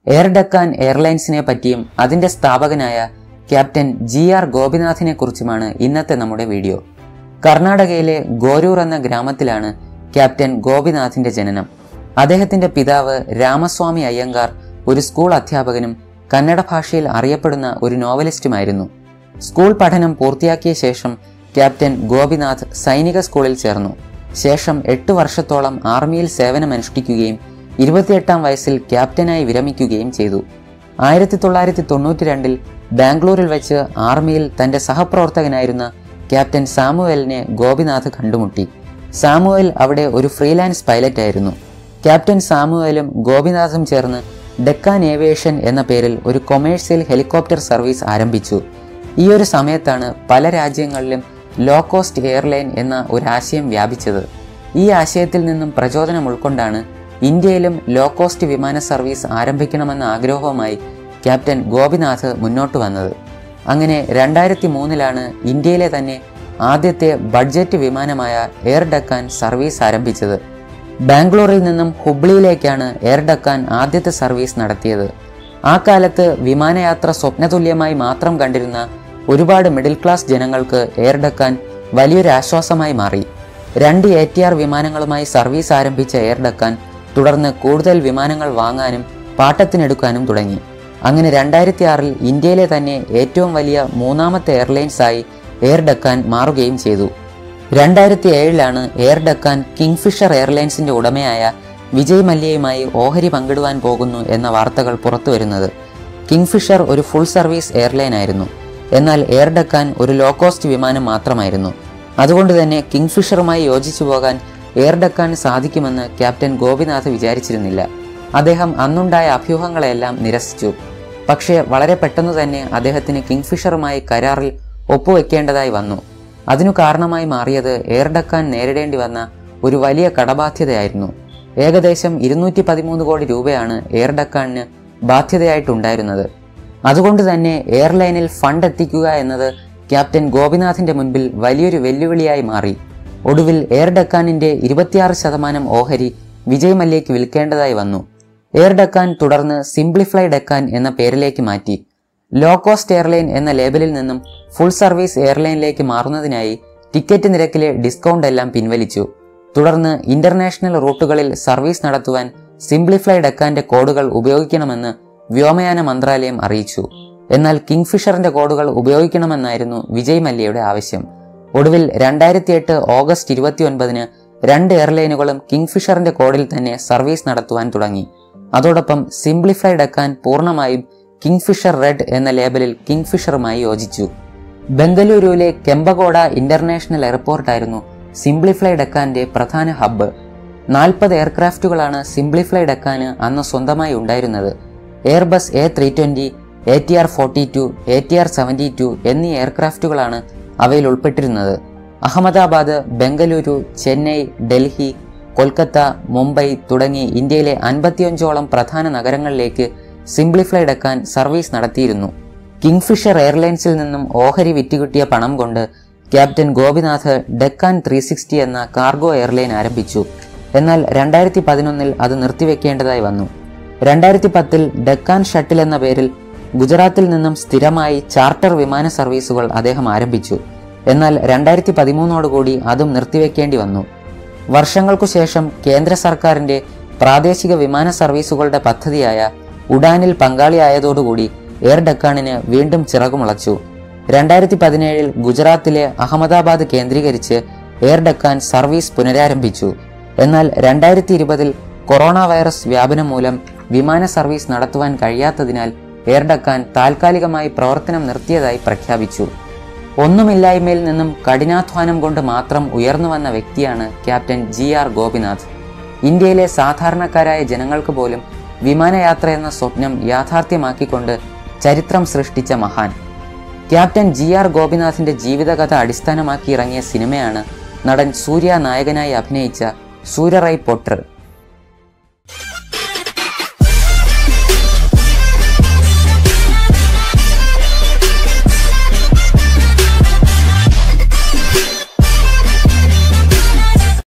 air Deccan എയർലൈൻസിനെ പറ്റിയും അതിന്റെ സ്ഥാപകനായ ക്യാപ്റ്റൻ ജി ആർ ഗോപിനാഥിനെ കുറിച്ചുമാണ് ഇന്നത്തെ നമ്മുടെ വീഡിയോ കർണാടകയിലെ ഗോരൂർ എന്ന ഗ്രാമത്തിലാണ് ക്യാപ്റ്റൻ ഗോപിനാഥിന്റെ ജനനം അദ്ദേഹത്തിന്റെ പിതാവ് രാമസ്വാമി അയ്യങ്കാർ ഒരു സ്കൂൾ അധ്യാപകനും കന്നഡ ഭാഷയിൽ അറിയപ്പെടുന്ന ഒരു നോവലിസ്റ്റുമായിരുന്നു സ്കൂൾ പഠനം പൂർത്തിയാക്കിയ ശേഷം ക്യാപ്റ്റൻ ഗോപിനാഥ് സൈനിക സ്കൂളിൽ ചേർന്നു ശേഷം എട്ട് വർഷത്തോളം ആർമിയിൽ സേവനമനുഷ്ഠിക്കുകയും ഇരുപത്തിയെട്ടാം വയസ്സിൽ ക്യാപ്റ്റനായി വിരമിക്കുകയും ചെയ്തു ആയിരത്തി തൊള്ളായിരത്തി തൊണ്ണൂറ്റി രണ്ടിൽ ബാംഗ്ലൂരിൽ വെച്ച് ആർമിയിൽ തന്റെ സഹപ്രവർത്തകനായിരുന്ന ക്യാപ്റ്റൻ സാമുവലിനെ ഗോപിനാഥ് കണ്ടുമുട്ടി സാമുവൽ അവിടെ ഒരു ഫ്രീലാൻസ് പൈലറ്റ് ആയിരുന്നു ക്യാപ്റ്റൻ സാമുവലും ഗോപിനാഥും ചേർന്ന് ഡെക്കാൻ ഏവിയേഷൻ എന്ന പേരിൽ ഒരു കൊമേഴ്സ്യൽ ഹെലികോപ്റ്റർ സർവീസ് ആരംഭിച്ചു ഈ ഒരു സമയത്താണ് പല രാജ്യങ്ങളിലും ലോ കോസ്റ്റ് എയർലൈൻ എന്ന ഒരു ആശയം വ്യാപിച്ചത് ഈ ആശയത്തിൽ നിന്നും പ്രചോദനം ഉൾക്കൊണ്ടാണ് ഇന്ത്യയിലും ലോ കോസ്റ്റ് വിമാന സർവീസ് ആരംഭിക്കണമെന്ന ആഗ്രഹവുമായി ക്യാപ്റ്റൻ ഗോപിനാഥ് മുന്നോട്ട് വന്നത് അങ്ങനെ രണ്ടായിരത്തി മൂന്നിലാണ് ഇന്ത്യയിലെ തന്നെ ആദ്യത്തെ ബഡ്ജറ്റ് വിമാനമായ എയർ ഡക്കാൻ സർവീസ് ആരംഭിച്ചത് ബാംഗ്ലൂരിൽ നിന്നും ഹുബ്ലിയിലേക്കാണ് എയർ ഡക്കാൻ ആദ്യത്തെ സർവീസ് നടത്തിയത് ആ കാലത്ത് വിമാനയാത്ര സ്വപ്നതുല്യമായി മാത്രം കണ്ടിരുന്ന ഒരുപാട് മിഡിൽ ക്ലാസ് ജനങ്ങൾക്ക് എയർ ഡക്കാൻ വലിയൊരു ആശ്വാസമായി മാറി രണ്ട് എ ടി ആർ വിമാനങ്ങളുമായി സർവീസ് ആരംഭിച്ച എയർ ഡക്കാൻ തുടർന്ന് കൂടുതൽ വിമാനങ്ങൾ വാങ്ങാനും പാട്ടത്തിനെടുക്കാനും തുടങ്ങി അങ്ങനെ രണ്ടായിരത്തി ആറിൽ ഇന്ത്യയിലെ തന്നെ ഏറ്റവും വലിയ മൂന്നാമത്തെ എയർലൈൻസായി എയർ ഡക്കാൻ മാറുകയും ചെയ്തു രണ്ടായിരത്തി ഏഴിലാണ് എയർ ഡക്കാൻ കിങ്ഫിഷർ എയർലൈൻസിന്റെ ഉടമയായ വിജയ് മല്യയുമായി ഓഹരി പങ്കിടുവാൻ പോകുന്നു എന്ന വാർത്തകൾ പുറത്തുവരുന്നത് കിങ്ഫിഷർ ഒരു ഫുൾ സർവീസ് എയർലൈൻ ആയിരുന്നു എന്നാൽ എയർ ഡക്കാൻ ഒരു ലോ കോസ്റ്റ് വിമാനം മാത്രമായിരുന്നു അതുകൊണ്ട് തന്നെ കിങ്ഫിഷറുമായി യോജിച്ചു പോകാൻ എയർ ഡക്കാൻ സാധിക്കുമെന്ന് ക്യാപ്റ്റൻ ഗോപിനാഥ് വിചാരിച്ചിരുന്നില്ല അദ്ദേഹം അന്നുണ്ടായ അഭ്യൂഹങ്ങളെല്ലാം നിരസിച്ചു പക്ഷേ വളരെ പെട്ടെന്ന് തന്നെ അദ്ദേഹത്തിന് കിങ്ഫിഷറുമായി കരാറിൽ ഒപ്പുവെക്കേണ്ടതായി വന്നു അതിനു കാരണമായി മാറിയത് എയർ ഡക്കാൻ നേരിടേണ്ടി വന്ന ഒരു വലിയ കടബാധ്യതയായിരുന്നു ഏകദേശം ഇരുന്നൂറ്റി പതിമൂന്ന് കോടി രൂപയാണ് എയർ ഡക്കാനിന് ബാധ്യതയായിട്ടുണ്ടായിരുന്നത് അതുകൊണ്ട് തന്നെ എയർലൈനിൽ ഫണ്ട് എത്തിക്കുക എന്നത് ക്യാപ്റ്റൻ ഗോപിനാഥിന്റെ മുൻപിൽ വലിയൊരു വെല്ലുവിളിയായി മാറി ഒടുവിൽ എയർ ഡക്കാനിന്റെ ഇരുപത്തിയാറ് ശതമാനം ഓഹരി വിജയ് മല്യയ്ക്ക് വിൽക്കേണ്ടതായി വന്നു എയർ ഡക്കാൻ തുടർന്ന് സിംപ്ലിഫ്ലൈ ഡക്കാൻ എന്ന പേരിലേക്ക് മാറ്റി ലോ കോസ്റ്റ് എയർലൈൻ എന്ന ലേബലിൽ നിന്നും ഫുൾ സർവീസ് എയർലൈനിലേക്ക് മാറുന്നതിനായി ടിക്കറ്റ് നിരക്കിലെ ഡിസ്കൗണ്ട് എല്ലാം പിൻവലിച്ചു തുടർന്ന് ഇന്റർനാഷണൽ റൂട്ടുകളിൽ സർവീസ് നടത്തുവാൻ സിംപ്ലിഫ്ലൈ ഡക്കാന്റെ കോഡുകൾ ഉപയോഗിക്കണമെന്ന് വ്യോമയാന മന്ത്രാലയം അറിയിച്ചു എന്നാൽ കിങ്ഫിഷറിന്റെ കോഡുകൾ ഉപയോഗിക്കണമെന്നായിരുന്നു വിജയ് മല്യയുടെ ആവശ്യം ഒടുവിൽ രണ്ടായിരത്തി എട്ട് ഓഗസ്റ്റ് ഇരുപത്തിയൊൻപതിന് രണ്ട് എയർലൈനുകളും കിങ്ഫിഷറിന്റെ കോഡിൽ തന്നെ സർവീസ് നടത്തുവാൻ തുടങ്ങി അതോടൊപ്പം സിംപ്ലിഫൈ ഡക്കാൻ പൂർണ്ണമായും കിങ്ഫിഷർ റെഡ് എന്ന ലേബലിൽ കിങ്ഫിഷറുമായി യോജിച്ചു ബംഗളൂരുവിലെ കെമ്പഗോഡ ഇന്റർനാഷണൽ എയർപോർട്ടായിരുന്നു സിംപ്ലിഫ്ലൈ ഡക്കാന്റെ പ്രധാന ഹബ്ബ് നാൽപ്പത് എയർക്രാഫ്റ്റുകളാണ് സിംപ്ലിഫ്ലൈ ഡക്കാന് അന്ന് സ്വന്തമായി ഉണ്ടായിരുന്നത് Airbus A three twenty A T R forty two A T R seventy two എന്നീ എയർക്രാഫ്റ്റുകളാണ് അവയിൽ ഉൾപ്പെട്ടിരുന്നത് അഹമ്മദാബാദ് ബംഗളൂരു ചെന്നൈ ഡൽഹി കൊൽക്കത്ത മുംബൈ തുടങ്ങി ഇന്ത്യയിലെ അൻപത്തിയഞ്ചോളം പ്രധാന നഗരങ്ങളിലേക്ക് സിംപ്ലിഫ്ലൈ ഡക്കാൻ സർവീസ് നടത്തിയിരുന്നു കിങ്ഫിഷർ എയർലൈൻസിൽ നിന്നും ഓഹരി വിറ്റുകിട്ടിയ പണം കൊണ്ട് captain Gopinath Deccan three sixty എന്ന കാർഗോ എയർലൈൻ ആരംഭിച്ചു എന്നാൽ രണ്ടായിരത്തി പതിനൊന്നിൽ അത് നിർത്തിവെക്കേണ്ടതായി വന്നു രണ്ടായിരത്തി പത്തിൽ ഡെക്കാൻ ഷട്ടിൽ എന്ന പേരിൽ ഗുജറാത്തിൽ നിന്നും സ്ഥിരമായി ചാർട്ടർ വിമാന സർവീസുകൾ അദ്ദേഹം ആരംഭിച്ചു എന്നാൽ രണ്ടായിരത്തി പതിമൂന്നോടുകൂടി അതും നിർത്തിവെക്കേണ്ടി വന്നു വർഷങ്ങൾക്കു ശേഷം കേന്ദ്ര സർക്കാരിന്റെ പ്രാദേശിക വിമാന സർവീസുകളുടെ പദ്ധതിയായ ഉഡാനിൽ പങ്കാളിയായതോടുകൂടി എയർ ഡക്കാണിന് വീണ്ടും ചിറകുമുളച്ചു രണ്ടായിരത്തി പതിനേഴിൽ ഗുജറാത്തിലെ അഹമ്മദാബാദ് കേന്ദ്രീകരിച്ച് എയർ ഡക്കാൻ സർവീസ് പുനരാരംഭിച്ചു എന്നാൽ രണ്ടായിരത്തി ഇരുപതിൽ കൊറോണ വൈറസ് വ്യാപനം മൂലം വിമാന സർവീസ് നടത്തുവാൻ കഴിയാത്തതിനാൽ എയർ ഡക്കാൻ താൽക്കാലികമായി പ്രവർത്തനം നിർത്തിയതായി പ്രഖ്യാപിച്ചു ഒന്നുമില്ലായ്മയിൽ നിന്നും കഠിനാധ്വാനം കൊണ്ട് മാത്രം ഉയർന്നു വന്ന വ്യക്തിയാണ് ക്യാപ്റ്റൻ ജി ആർ ഗോപിനാഥ് ഇന്ത്യയിലെ സാധാരണക്കാരായ ജനങ്ങൾക്ക് പോലും വിമാനയാത്ര എന്ന സ്വപ്നം യാഥാർത്ഥ്യമാക്കിക്കൊണ്ട് ചരിത്രം സൃഷ്ടിച്ച മഹാൻ ക്യാപ്റ്റൻ ജി ആർ ഗോപിനാഥിന്റെ ജീവിതകഥ അടിസ്ഥാനമാക്കി ഇറങ്ങിയ സിനിമയാണ് നടൻ സൂര്യ നായകനായി അഭിനയിച്ച സൂര്യറൈ പൊട്ടർ